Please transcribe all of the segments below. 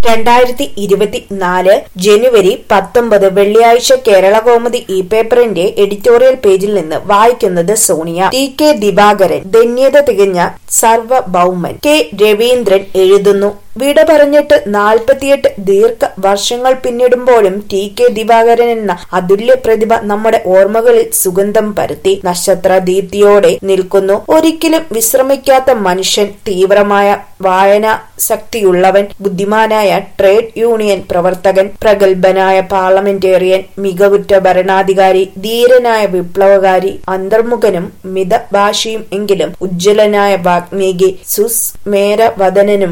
രണ്ടായിരത്തി ഇരുപത്തിനാല് ജനുവരി പത്തൊമ്പത് വെള്ളിയാഴ്ച കേരളകൗമുദി ഇ പേപ്പറിന്റെ എഡിറ്റോറിയൽ പേജിൽ നിന്ന് വായിക്കുന്നത് സോണിയ ടി കെ ദിവാകരൻ ധന്യത തികഞ്ഞ സർവഭൗമൻ കെ രവീന്ദ്രൻ എഴുതുന്നു വിട പറഞ്ഞിട്ട് നാൽപ്പത്തിയെട്ട് ദീർഘ വർഷങ്ങൾ പിന്നിടുമ്പോഴും ടി കെ ദിവാകരൻ എന്ന അതുല്യ പ്രതിഭ നമ്മുടെ ഓർമ്മകളിൽ സുഗന്ധം പരത്തി നക്ഷത്ര ദീപ്തിയോടെ നിൽക്കുന്നു ഒരിക്കലും വിശ്രമിക്കാത്ത മനുഷ്യൻ തീവ്രമായ വായനാ ശക്തിയുള്ളവൻ ബുദ്ധിമാനായ ട്രേഡ് യൂണിയൻ പ്രവർത്തകൻ പ്രഗത്ഭനായ പാർലമെന്റേറിയൻ മികവുറ്റ ഭരണാധികാരി ധീരനായ വിപ്ലവകാരി അന്തർമുഖനും മിതഭാഷിയും എങ്കിലും ഉജ്ജ്വലനായ വാഗ്മീകി സുസ്മേരവദനനും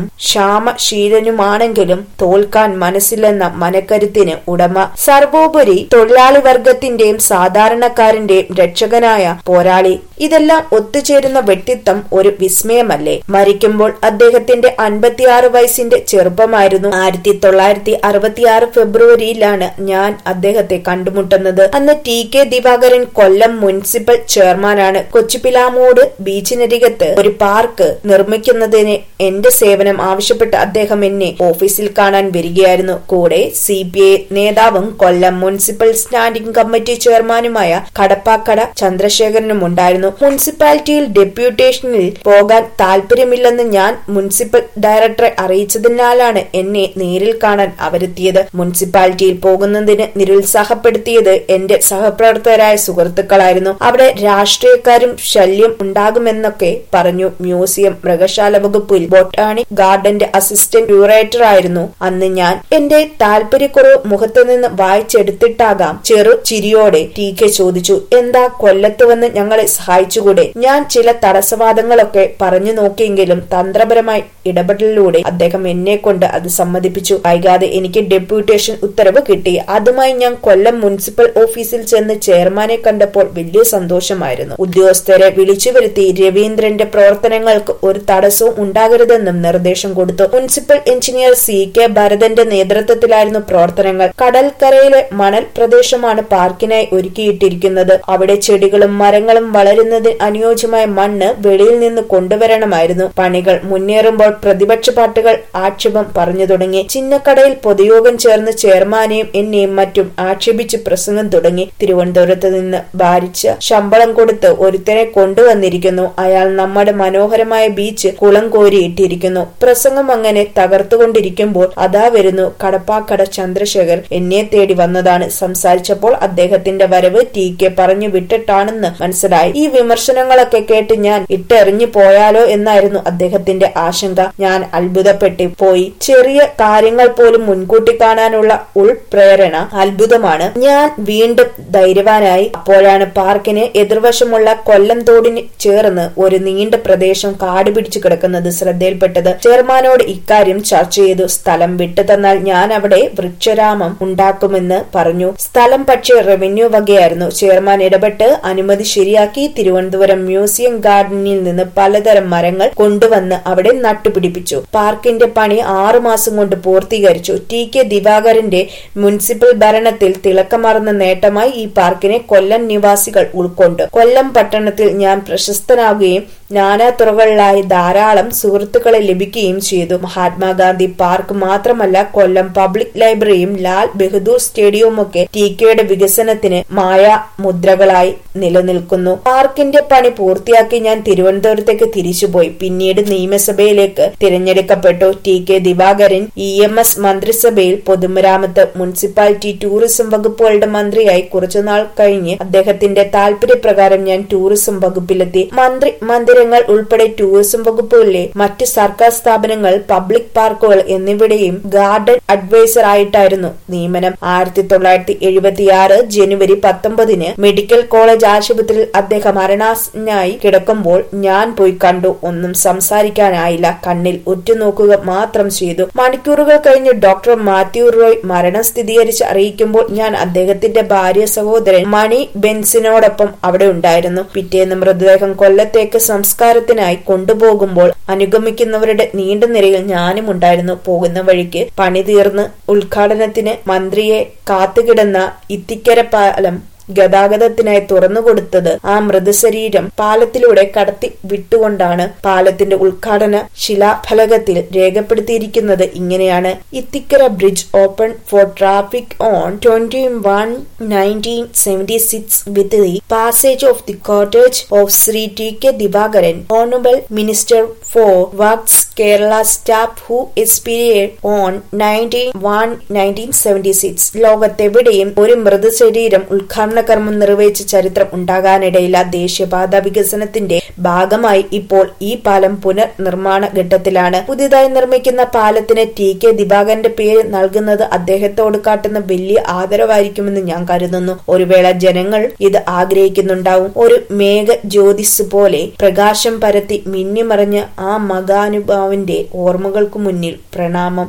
ക്ഷാമശീലനുമാണെങ്കിലും തോൽക്കാൻ മനസ്സിലെന്ന മനക്കരുത്തിന് ഉടമ സർവോപരി തൊഴിലാളി വർഗത്തിന്റെയും സാധാരണക്കാരന്റെയും രക്ഷകനായ പോരാളി ഇതെല്ലാം ഒത്തുചേരുന്ന വ്യക്തിത്വം ഒരു വിസ്മയമല്ലേ മരിക്കുമ്പോൾ അദ്ദേഹത്തിന്റെ അൻപത്തിയാറ് വയസ്സിന്റെ ചെറുപ്പമായിരുന്നു ആയിരത്തി തൊള്ളായിരത്തി അറുപത്തിയാറ് ഫെബ്രുവരിയിലാണ് ഞാൻ അദ്ദേഹത്തെ കണ്ടുമുട്ടുന്നത് അന്ന് T K Divakaran Kollam municipal ചെയർമാനാണ് കൊച്ചുപിലാമൂട് ബീച്ചിനരികത്ത് ഒരു പാർക്ക് നിർമ്മിക്കുന്നതിന് എന്റെ സേവനം ആവശ്യപ്പെട്ട് അദ്ദേഹം എന്നെ ഓഫീസിൽ കാണാൻ വരികയായിരുന്നു കൂടെ സി പി ഐ നേതാവും കൊല്ലം മുനിസിപ്പൽ സ്റ്റാൻഡിംഗ് കമ്മിറ്റി ചെയർമാനുമായ കടപ്പാക്കട ചന്ദ്രശേഖരനും ഉണ്ടായിരുന്നു മുനിസിപ്പാലിറ്റിയിൽ ഡെപ്യൂട്ടേഷനിൽ പോകാൻ താല്പര്യമില്ലെന്ന് ഞാൻ മുനിസിപ്പൽ ഡയറക്ടറെ അറിയിച്ചതിനാലാണ് എന്നെ നേരിൽ കാണാൻ അവരെത്തിയത് മുനിസിപ്പാലിറ്റിയിൽ പോകുന്നതിന് നിരുത്സാഹപ്പെടുത്തിയത് എന്റെ സഹപ്രവർത്തകരായ സുഹൃത്തുക്കളായിരുന്നു അവിടെ രാഷ്ട്രീയക്കാരും ശല്യം ഉണ്ടാകുമെന്നൊക്കെ പറഞ്ഞു മ്യൂസിയം മൃഗശാല വകുപ്പിൽ ബൊട്ടാണിക് ഗാർഡന്റെ അസിസ്റ്റന്റ് ക്യൂറേറ്റർ ആയിരുന്നു അന്ന് ഞാൻ എന്റെ താല്പര്യക്കുറവ് മുഖത്തു നിന്ന് വായിച്ചെടുത്തിട്ടാകാം ചെറു ചിരിയോടെ ടി കെ ചോദിച്ചു എന്താ കൊല്ലത്ത് വന്ന് ഞങ്ങളെ സഹായിച്ചുകൂടെ ഞാൻ ചില തടസ്സവാദങ്ങളൊക്കെ പറഞ്ഞു നോക്കിയെങ്കിലും തന്ത്രപരമായി ഇടപെടലിലൂടെ അദ്ദേഹം എന്നെ കൊണ്ട് അത് സമ്മതിപ്പിച്ചു വൈകാതെ എനിക്ക് ഡെപ്യൂട്ടേഷൻ ഉത്തരവ് കിട്ടി അതുമായി ഞാൻ കൊല്ലം മുനിസിപ്പൽ ഓഫീസിൽ ചെന്ന് ചെയർമാനെ കണ്ടപ്പോൾ വലിയ സന്തോഷമായിരുന്നു ഉദ്യോഗസ്ഥരെ വിളിച്ചു വരുത്തി രവീന്ദ്രന്റെ പ്രവർത്തനങ്ങൾക്ക് ഒരു തടസ്സവും ഉണ്ടാകരുതെന്നും നിർദ്ദേശം കൊടുത്തു മുനിസിപ്പൽ എഞ്ചിനീയർ സി കെ ഭരതന്റെ നേതൃത്വത്തിലായിരുന്നു പ്രവർത്തനങ്ങൾ കടൽക്കരയിലെ മണൽ പ്രദേശമാണ് പാർക്കിനായി ഒരുക്കിയിട്ടിരിക്കുന്നത് അവിടെ ചെടികളും മരങ്ങളും വളരുന്നതിന് അനുയോജ്യമായ മണ്ണ് വെളിയിൽ നിന്ന് കൊണ്ടുവരണമായിരുന്നു പണികൾ മുന്നേറുമ്പോൾ പ്രതിപക്ഷ പാർട്ടികൾ ആക്ഷേപം പറഞ്ഞു തുടങ്ങി ചിന്നക്കടയിൽ പൊതുയോഗം ചേർന്ന് ചെയർമാനെയും എന്നെയും മറ്റും ആക്ഷേപിച്ച് പ്രസംഗം തുടങ്ങി തിരുവനന്തപുരത്ത് നിന്ന് ഭാരിച്ച ശമ്പളം കൊടുത്ത് ഒരുത്തനെ കൊണ്ടുവന്നിരിക്കുന്നു അയാൾ നമ്മുടെ മനോഹരമായ ബീച്ച് കുളം കോരിയിട്ടിരിക്കുന്നു പ്രസംഗം അങ്ങനെ തകർത്തുകൊണ്ടിരിക്കുമ്പോൾ അതാ വരുന്നു കടപ്പാക്കട ചന്ദ്രശേഖർ എന്നെ തേടി വന്നതാണ് സംസാരിച്ചപ്പോൾ അദ്ദേഹത്തിന്റെ വരവ് ടി കെ പറഞ്ഞു വിട്ടിട്ടാണെന്ന് മനസ്സിലായി ഈ വിമർശനങ്ങളൊക്കെ കേട്ട് ഞാൻ ഇട്ടെറിഞ്ഞു പോയാലോ എന്നായിരുന്നു അദ്ദേഹത്തിന്റെ ആശങ്ക ഞാൻ അത്ഭുതപ്പെട്ടു പോയി ചെറിയ കാര്യങ്ങൾ പോലും മുൻകൂട്ടി കാണാനുള്ള ഉൾപ്രേരണ അത്ഭുതമാണ് ഞാൻ വീണ്ടും ധൈര്യവാനായി അപ്പോഴാണ് പാർക്കിന് എതിർവശമുള്ള കൊല്ലം തോടിന് ചേർന്ന് ഒരു നീണ്ട പ്രദേശം കാട് പിടിച്ചു കിടക്കുന്നത് ശ്രദ്ധയിൽപ്പെട്ടത് ചെയർമാനോട് ഇക്കാര്യം ചർച്ച ചെയ്തു സ്ഥലം വിട്ടു തന്നാൽ ഞാൻ അവിടെ വൃക്ഷരാമം ഉണ്ടാക്കുമെന്ന് പറഞ്ഞു സ്ഥലം പക്ഷേ റവന്യൂ വകയായിരുന്നു ചെയർമാൻ ഇടപെട്ട് അനുമതി ശരിയാക്കി തിരുവനന്തപുരം മ്യൂസിയം ഗാർഡനിൽ നിന്ന് പലതരം മരങ്ങൾ കൊണ്ടുവന്ന് അവിടെ നട്ടുപിടിപ്പിച്ചു പാർക്കിന്റെ പണി ആറു മാസം കൊണ്ട് പൂർത്തീകരിച്ചു ടി കെ ദിവാകരന്റെ മുനിസിപ്പൽ ഭരണത്തിൽ തിളക്കമാർന്ന നേട്ടമായി ഈ പാർക്കിനെ കൊല്ലം നിവാസികൾ ഉൾക്കൊണ്ടു കൊല്ലം പട്ടണത്തിൽ ഞാൻ പ്രശസ്തനാവുകയും നാനാ തുറകളിലായി ധാരാളം സുഹൃത്തുക്കളെ ലഭിക്കുകയും ചെയ്തു മഹാത്മാഗാന്ധി പാർക്ക് മാത്രമല്ല കൊല്ലം പബ്ലിക് ലൈബ്രറിയും ലാൽ ബഹദൂർ സ്റ്റേഡിയവും ഒക്കെ ടി കെയുടെ വികസനത്തിന് മായ മുദ്രകളായി നിലനിൽക്കുന്നു പാർക്കിന്റെ പണി പൂർത്തിയാക്കി ഞാൻ തിരുവനന്തപുരത്തേക്ക് തിരിച്ചുപോയി പിന്നീട് നിയമസഭയിലേക്ക് തിരഞ്ഞെടുക്കപ്പെട്ടു T K Divakaran E M S മന്ത്രിസഭയിൽ പൊതുമരാമത്ത് മുനിസിപ്പാലിറ്റി ടൂറിസം വകുപ്പുകളുടെ മന്ത്രിയായി കുറച്ചുനാൾ കഴിഞ്ഞ് അദ്ദേഹത്തിന്റെ താല്പര്യപ്രകാരം ഞാൻ ടൂറിസം വകുപ്പിലെത്തി മന്ത്രി മന്ദിരങ്ങൾ ഉൾപ്പെടെ ടൂറിസം വകുപ്പിലെ മറ്റ് സർക്കാർ സ്ഥാപനങ്ങൾ പബ്ലിക് പാർക്കുകൾ എന്നിവിടെയും ഗാർഡൻ അഡ്വൈസർ ആയിട്ടായിരുന്നു നിയമനം ആയിരത്തി തൊള്ളായിരത്തി എഴുപത്തിയാറ് ജനുവരി പത്തൊമ്പതിന് മെഡിക്കൽ കോളേജ് ആശുപത്രിയിൽ അദ്ദേഹം മരണാസനായി കിടക്കുമ്പോൾ ഞാൻ പോയി കണ്ടു ഒന്നും സംസാരിക്കാനായില്ല കണ്ണിൽ ഉറ്റുനോക്കുക മാത്രം ചെയ്തു മണിക്കൂറുകൾ കഴിഞ്ഞ് ഡോക്ടർ മാത്യു റോയ് മരണം സ്ഥിരീകരിച്ച് അറിയിക്കുമ്പോൾ ഞാൻ അദ്ദേഹത്തിന്റെ ഭാര്യ സഹോദരൻ മണി ബെൻസിനോടൊപ്പം അവിടെ ഉണ്ടായിരുന്നു പിറ്റേന്ന് മൃതദേഹം കൊല്ലത്തേക്ക് സംസ്കാരത്തിനായി കൊണ്ടുപോകുമ്പോൾ അനുഗമിക്കുന്നവരുടെ നീണ്ട നിരയിൽ ഞാനും ഉണ്ടായിരുന്നു പോകുന്ന വഴിക്ക് പണി തീർന്ന് ഉദ്ഘാടനത്തിന് മന്ത്രിയെ കാത്തുകിടന്ന ഇത്തിക്കര പാലം ഗതാഗതത്തിനായി തുറന്നുകൊടുത്തത് ആ മൃതശരീരം പാലത്തിലൂടെ കടത്തി വിട്ടുകൊണ്ടാണ് പാലത്തിന്റെ ഉദ്ഘാടന ശിലാഫലകത്തിൽ രേഖപ്പെടുത്തിയിരിക്കുന്നത് ഇങ്ങനെയാണ് Ithikkara bridge open for traffic on twenty one nineteen seventy six with the passage of the cortege of Shri T K Divakaran honourable minister for works Kerala staff who expired on nineteen one nineteen seventy six ലോകത്തെവിടെയും ഒരു മൃതശരീരം ഉദ്ഘാടന കർമ്മം നിർവഹിച്ച ചരിത്രം ഉണ്ടാകാനിടയില്ല ദേശീയപാത വികസനത്തിന്റെ ഭാഗമായി ഇപ്പോൾ ഈ പാലം പുനർനിർമ്മാണ ഘട്ടത്തിലാണ് പുതിയതായി നിർമ്മിക്കുന്ന പാലത്തിന് ടി കെ ദിവാകരന്റെ പേര് നൽകുന്നത് അദ്ദേഹത്തോട് കാട്ടുന്ന വലിയ ആദരവായിരിക്കുമെന്ന് ഞാൻ കരുതുന്നു ഒരു വേള ജനങ്ങൾ ഇത് ആഗ്രഹിക്കുന്നുണ്ടാവും ഒരു മേഘ ജ്യോതിസ് പോലെ പ്രകാശം പരത്തി മിന്നിമറിഞ്ഞ ആ മകാനുഭാവിന്റെ ഓർമ്മകൾക്കു മുന്നിൽ പ്രണാമം